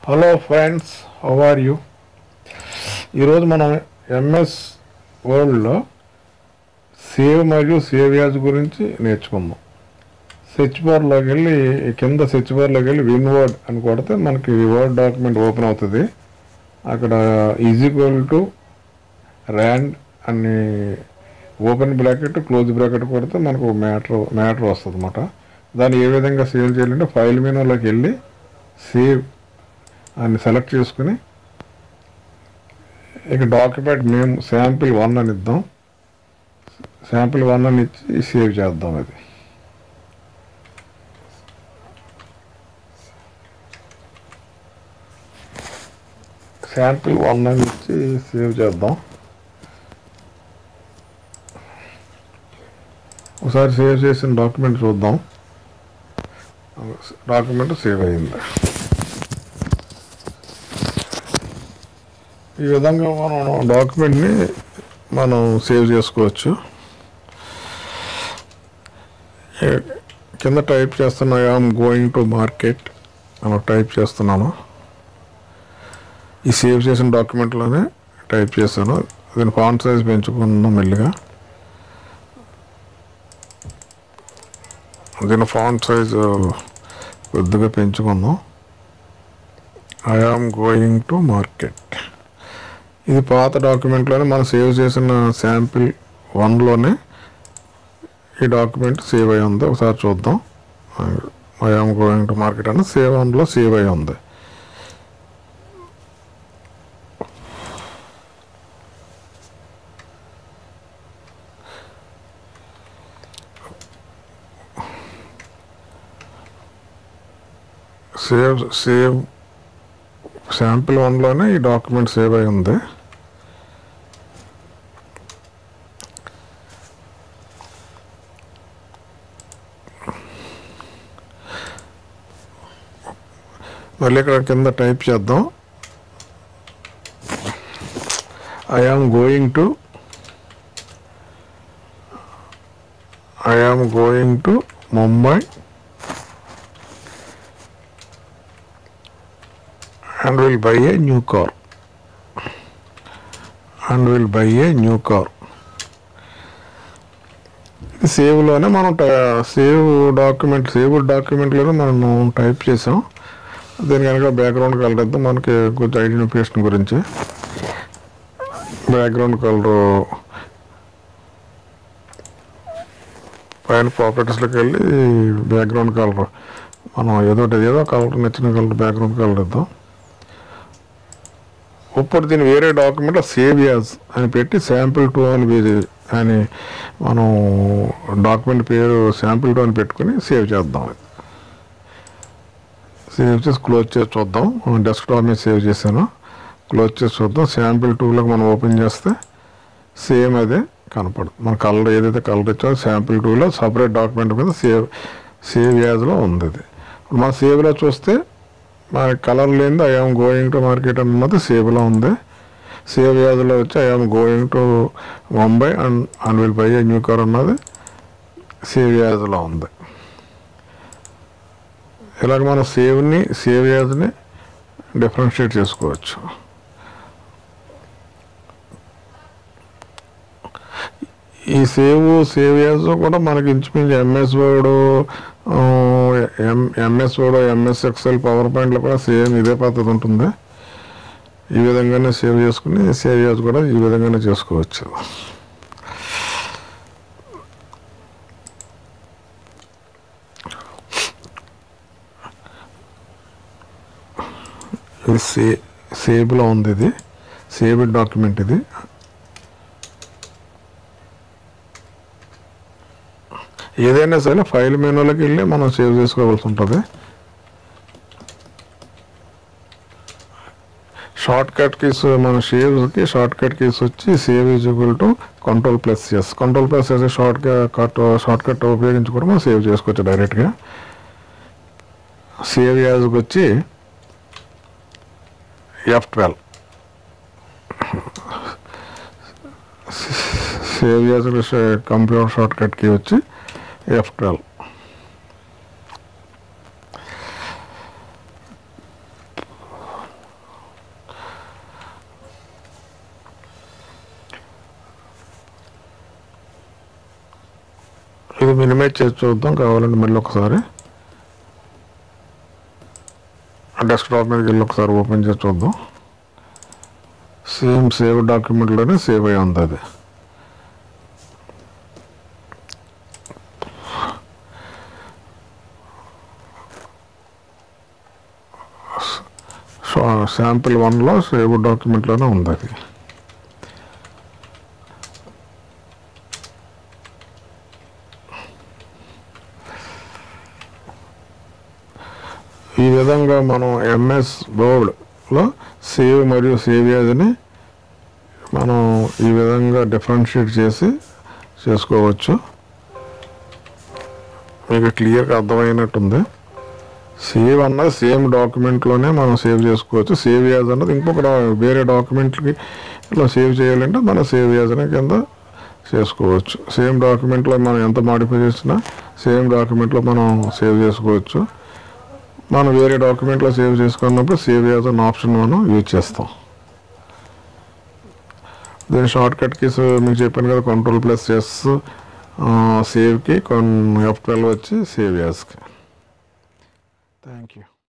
hello friends how are you ఈరోజు మనం MS వర్డ్లో సేవ్ మరియు సేవ్ యాజ్ గురించి నేర్చుకుందాం సెర్చ్ బార్లోకి వెళ్ళి ఈ కింద సెర్చ్ బార్లోకి వెళ్ళి విన్ వర్డ్ అని కొడితే మనకి వర్డ్ డాక్యుమెంట్ ఓపెన్ అవుతుంది అక్కడ ఈజ్ ఈక్వల్ టు ర్యాండ్ అని ఓపెన్ బ్రాకెట్ క్లోజ్ బ్రాకెట్ కొడితే మనకు మ్యాటర్ మ్యాటర్ వస్తుంది అనమాట దాన్ని ఏ విధంగా సేవ్ చేయాలంటే ఫైల్ మెనూలోకి వెళ్ళి సేవ్ అని సెలెక్ట్ చేసుకుని ఇక డాక్యుమెంట్ నేమ్ శాంపిల్ వన్ అని ఇద్దాం శాంపిల్ వన్ అని ఇచ్చి సేవ్ చేద్దాం అది శాంపిల్ వన్ అని ఇచ్చి సేవ్ చేద్దాం ఒకసారి సేవ్ చేసిన డాక్యుమెంట్ చూద్దాం డాక్యుమెంట్ సేవ్ అయింది ఈ విధంగా మనం డాక్యుమెంట్ని మనం సేవ్ చేసుకోవచ్చు ఏ- కింద టైప్ చేస్తున్నా ఐఎమ్ గోయింగ్ టు మార్కెట్ మనం టైప్ చేస్తున్నాను ఈ సేవ్ చేసిన డాక్యుమెంట్లోనే టైప్ చేశాను దీని ఫాంట్ సైజ్ పెంచుకున్నాం మెల్లిగా దీని ఫాంట్ సైజ్ కొద్దిగా పెంచుకుందాం ఐఆమ్ గోయింగ్ టు మార్కెట్ ఇది పాత డాక్యుమెంట్లోనే మనం సేవ్ చేసిన శాంపిల్ వన్లోనే ఈ డాక్యుమెంట్ సేవ్ అయి ఉంది ఒకసారి చూద్దాం ఐఆమ్ గోయింగ్ టు మార్కెట్ అని సేవ్ వన్లో సేవ్ అయి ఉంది సేవ్ సేవ్ శాంపిల్ వన్లోనే ఈ డాక్యుమెంట్ సేవ్ అయి ఉంది మళ్ళీ ఇక్కడ కింద టైప్ చేద్దాం I am going to I am going to Mumbai and will buy a new car and will buy a new car సేవ్లోనే మనం సేవ్ డాక్యుమెంట్ సేవ్ డాక్యుమెంట్లోనే మనం టైప్ చేసాం దీని కనుక బ్యాక్గ్రౌండ్ కలర్ ఇద్దాం మనకి కొంచెం ఐడెంటిఫికేషన్ గురించి బ్యాక్గ్రౌండ్ కలర్ పైన ప్రాపర్టీస్లోకి వెళ్ళి బ్యాక్గ్రౌండ్ కలర్ మనం ఏదో ఏదో కలర్ నచ్చిన కలర్ బ్యాక్గ్రౌండ్ కలర్ ఇద్దాం ఇప్పుడు దీన్ని వేరే డాక్యుమెంట్లో సేవ్ యాజ్ అని పెట్టి శాంపిల్ టూ అని వే- అని మనం డాక్యుమెంట్ పేరు శాంపిల్ టూ అని పెట్టుకుని సేవ్ చేద్దాం సేవ్ చేసి క్లోజ్ చేసి చూద్దాం డెస్క్టాప్ మీద సేవ్ చేశాను క్లోజ్ చేసి చూద్దాం శాంపిల్ టూలోకి మనం ఓపెన్ చేస్తే సేమ్ అదే కనపడుతుంది మన కలర్ ఏదైతే కలర్ ఇచ్చామో శాంపిల్ టూలో సపరేట్ డాక్యుమెంట్ మీద సేవ్ సేవ్ యాజ్లో ఉంది ఇది ఇప్పుడు మన సేవ్లో చూస్తే మన కలర్ లేనిది ఐఎమ్ గోయింగ్ టు మార్కెట్ అన్నది సేవ్లో ఉంది సేవ్ యాజ్లో వచ్చి I'm going to Mumbai and and will buy a new car అన్నది సేవ్ యాజ్లో ఉంది ఇలాగ మనం సేవ్ని సేవ్ యాజ్ని డిఫరెన్షియేట్ చేసుకోవచ్చు ఈ సేవ్ సేవ్ యాజ్ కూడా మనకి ఇంచుమించు MS Word M MS Word MS Excel power పాయింట్లో కూడా సేమ్ ఇదే పద్ధతి ఉంటుంది ఈ విధంగానే సేవ్ చేసుకుని సేవ్ యాజ్ కూడా ఈ విధంగానే చేసుకోవచ్చు ఇది సే సేవ్లో ఉంది ఇది సేవ్ డాక్యుమెంట్ ఇది ఏదైనా సరే ఫైల్ మెనూలోకి వెళ్ళి మనం సేవ్ చేసుకోవాల్సి ఉంటుంది షార్ట్ కట్ కీస్ మన షేవ్స్కి షార్ట్ కట్ కీస్ వచ్చి save is equal to control plus S control plus S shortcut shortcut ఉపయోగించి కూడా మనం సేవ్ చేసుకోవచ్చు డైరెక్ట్గా సేవ్ యాజ్కి వచ్చి F twelve save as computer shortcut key వచ్చి ఎఫ్ ట్వెల్వ్ ఇది మినిమైజ్ చేసి చూద్దాం కావాలంటే మళ్ళీ ఒకసారి డెస్క్టాప్ మీదకి వెళ్ళి ఒకసారి ఓపెన్ చేసి చూద్దాం సేమ్ సేవ్ డాక్యుమెంట్లోనే సేవ్ అయి ఉంది అది సో శాంపిల్ వన్లో సేవ్ డాక్యుమెంట్లోనే ఉంది అది ఈ విధంగా మనం ఎంఎస్ వర్డ్లో సేవ్ మరియు సేవ్ యాజ్ని మనం ఈ విధంగా డిఫరెన్షియేట్ చేసి చేసుకోవచ్చు మీకు క్లియర్గా అర్థమైనట్టుంది సేవ్ అన్నది సేమ్ డాక్యుమెంట్లోనే మనం సేవ్ చేసుకోవచ్చు సేవ్ యాజ్ అన్నది ఇంకొక డా- వేరే డాక్యుమెంట్కి ఇట్లా సేవ్ చేయాలంటే మనం సేవ్ యాజ్ అనే కింద చేసుకోవచ్చు సేమ్ డాక్యుమెంట్లో మనం ఎంత మాడిఫై చేసినా సేమ్ డాక్యుమెంట్లో మనం సేవ్ చేసుకోవచ్చు మనం వేరే డాక్యుమెంట్లో సేవ్ చేసుకున్నప్పుడు సేవ్ యాజ్ అన్న ఆప్షన్ మనం యూజ్ చేస్తాం దీని షార్ట్ కట్ కీస్ మీకు చెప్పాను కదా కంట్రోల్ ప్లస్ ఎస్ సేవ్కి కొన్ని ఎఫ్ ట్వెల్వ్ వచ్చి సేవ్ యాజ్కి థ్యాంక్ యూ